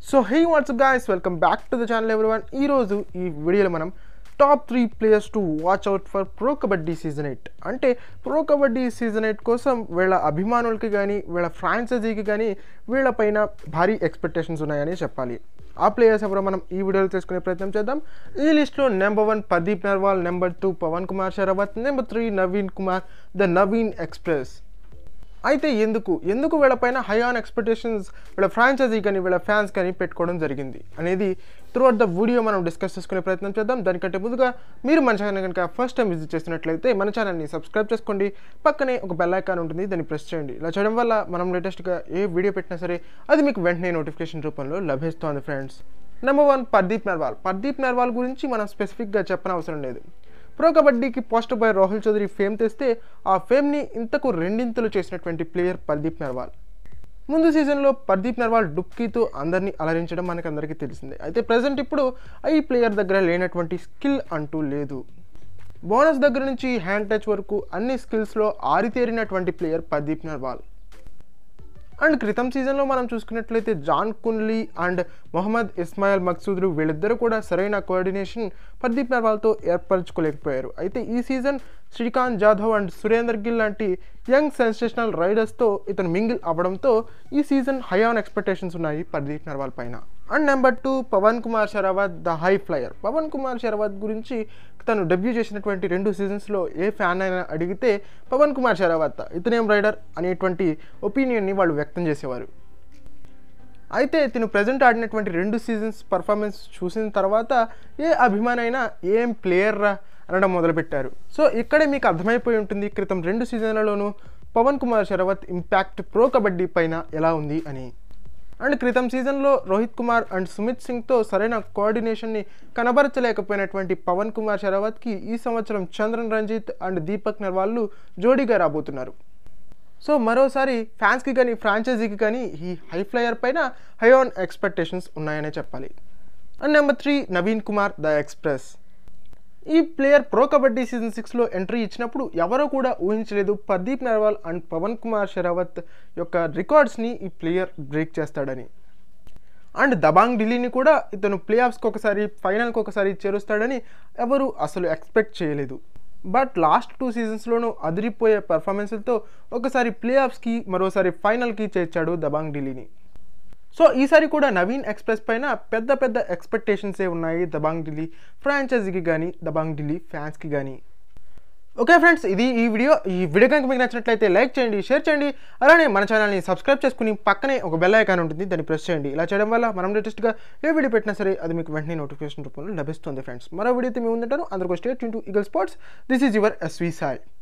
so hey what's guys welcome back to the channel everyone ఈరోజు ఈ వీడియోలో మనం top three players to watch out for pro Kabaddi season eight అంటే pro Kabaddi season eight కోసం వీళ్ళ అభిమానులకి కానీ వీళ్ళ ఫ్రాంచైజీకి కానీ వీళ్ళపైన భారీ ఎక్స్పెక్టేషన్స్ ఉన్నాయని చెప్పాలి ఆ ప్లేయర్స్ ఎవరో మనం ఈ వీడియోలో తెలుసుకునే ప్రయత్నం చేద్దాం ఈ లిస్ట్లో number one Pradeep Narwal number two Pawan Kumar Sehrawat number three Naveen Kumar the Naveen express అయితే ఎందుకు ఎందుకు వీళ్ళపైన హై ఆన్ ఎక్స్పెక్టేషన్స్ వీళ్ళ ఫ్రాంచైజీ కానీ వీళ్ళ ఫ్యాన్స్ కానీ పెట్టుకోవడం జరిగింది అనేది త్రూఅవుట్ ద వీడియో మనం డిస్కస్ చేసుకునే ప్రయత్నం చేద్దాం దానికంటే ముందుగా మీరు మన ఛానల్ కనుక ఫస్ట్ టైం విజిట్ చేస్తున్నట్లయితే మన ఛానల్ని సబ్స్క్రైబ్ చేసుకోండి పక్కనే ఒక బెల్ ఐకాన్ ఉంటుంది దాన్ని ప్రెస్ చేయండి ఇలా చేయడం వల్ల మనం లేటెస్ట్గా ఏ వీడియో పెట్టినా సరే అది మీకు వెంటనే నోటిఫికేషన్ రూపంలో లభిస్తుంది friends number one Pardeep Narwal Pardeep Narwal గురించి మనం స్పెసిఫిక్గా చెప్పనవసరం లేదు ప్రో కబడ్డీకి post by Rahul Chaudhari fame తెస్తే ఆ ఫేమ్ని ఇంతకు రెండింతలు చేసినటువంటి ప్లేయర్ పర్దీప్ నర్వాల్ ముందు సీజన్లో పర్దీప్ నర్వాల్ డుక్కీతో అందరినీ అలరించడం మనకు అందరికీ తెలిసిందే అయితే ప్రజెంట్ ఇప్పుడు ఈ ప్లేయర్ దగ్గర లేనటువంటి స్కిల్ అంటూ లేదు బోనస్ దగ్గర నుంచి హ్యాండ్ టచ్ వరకు అన్ని స్కిల్స్లో ఆరితేరినటువంటి ప్లేయర్ పర్దీప్ నర్వాల్ అండ్ క్రితం సీజన్లో మనం చూసుకున్నట్లయితే Jang Kun Lee and Mohammad Ismail మక్సూద్లు వీళ్ళిద్దరూ కూడా సరైన కోఆర్డినేషన్ ప్రదీప్ నర్వాల్తో ఏర్పరచుకోలేకపోయారు అయితే ఈ సీజన్ శ్రీకాంత్ జాధవ్ అండ్ సురేందర్ గిల్ లాంటి యంగ్ సెన్సేషనల్ రైడర్స్తో ఇతను మింగిల్ అవ్వడంతో ఈ సీజన్ హై ఆన్ ఎక్స్పెక్టేషన్స్ ఉన్నాయి ప్రదీప్ నర్వాల్ పైన and number two Pawan Kumar Sehrawat the high flyer Pawan Kumar Sehrawat గురించి తను డెబ్యూ చేసినటువంటి రెండు సీజన్స్లో ఏ ఫ్యాన్ అయినా అడిగితే పవన్ కుమార్ షరావత్ ఇతనేం రైడర్ అనేటువంటి ఒపీనియన్ని వాళ్ళు వ్యక్తం చేసేవారు అయితే తిను ప్రజెంట్ ఆడినటువంటి రెండు సీజన్స్ పర్ఫార్మెన్స్ చూసిన తర్వాత ఏ అభిమానైనా ఏం ప్లేయర్ రా అనడం మొదలుపెట్టారు సో ఇక్కడే మీకు అర్థమైపోయి ఉంటుంది క్రితం రెండు సీజన్లలోనూ పవన్ కుమార్ షరవత్ ఇంపాక్ట్ ప్రో కబడ్డీ పైన ఎలా ఉంది అని అండ్ క్రితం సీజన్లో రోహిత్ కుమార్ అండ్ సుమిత్ సింగ్తో సరైన కోఆర్డినేషన్ని కనబరచలేకపోయినటువంటి పవన్ కుమార్ షరావత్కి ఈ సంవత్సరం చంద్రన్ రంజిత్ అండ్ దీపక్ నర్వాళ్ళు జోడీగా రాబోతున్నారు సో మరోసారి ఫ్యాన్స్కి కానీ ఫ్రాంచైజీకి కానీ ఈ హై ఫ్లయర్ పైన హై ఆన్ ఎక్స్పెక్టేషన్స్ ఉన్నాయనే చెప్పాలి and number three Naveen Kumar the express ఈ ప్లేయర్ ప్రో కబడ్డీ సీజన్ సిక్స్లో ఎంట్రీ ఇచ్చినప్పుడు ఎవరో కూడా ఊహించలేదు ప్రదీప్ నర్వాల్ అండ్ పవన్ కుమార్ షెరావత్ యొక్క రికార్డ్స్ని ఈ ప్లేయర్ బ్రేక్ చేస్తాడని అండ్ దబాంగ్ ఢిల్లీని కూడా ఇతను ప్లే ఆఫ్స్కి ఒకసారి ఫైనల్కి ఒకసారి చేరుస్తాడని ఎవరు అసలు ఎక్స్పెక్ట్ చేయలేదు బట్ లాస్ట్ టూ సీజన్స్లోనూ అదిరిపోయే పర్ఫార్మెన్స్లతో ఒకసారి ప్లే ఆఫ్స్కి మరోసారి ఫైనల్కి చేర్చాడు దబాంగ్ ఢిల్లీని సో ఈసారి కూడా నవీన్ ఎక్స్ప్రెస్ పైన పెద్ద పెద్ద ఎక్స్పెక్టేషన్సే ఉన్నాయి దబాంగ్ ఢిల్లీ ఫ్రాంచైజీకి కానీ దబాంగ్ ఢిల్లీ ఫ్యాన్స్కి కానీ ఓకే ఫ్రెండ్స్ ఇది ఈ వీడియో ఈ వీడియో కనుక మీకు నచ్చినట్లయితే లైక్ చేయండి షేర్ చేయండి అలానే మన ఛానల్ని సబ్స్క్రైబ్ చేసుకుని పక్కనే ఒక బెల్ ఐకాన్ ఉంటుంది దాన్ని ప్రెస్ చేయండి ఇలా చేయడం వల్ల మనం లేటెస్ట్గా ఏ వీడియో పెట్టినా సరే అది మీకు వెంటనే నోటిఫికేషన్ రూపంలో లభిస్తుంది ఫ్రెండ్స్ మరో వీడియోతో మేము ఉందంటాను అందరికీ stay tuned to Eagle Sports this is your SV Sai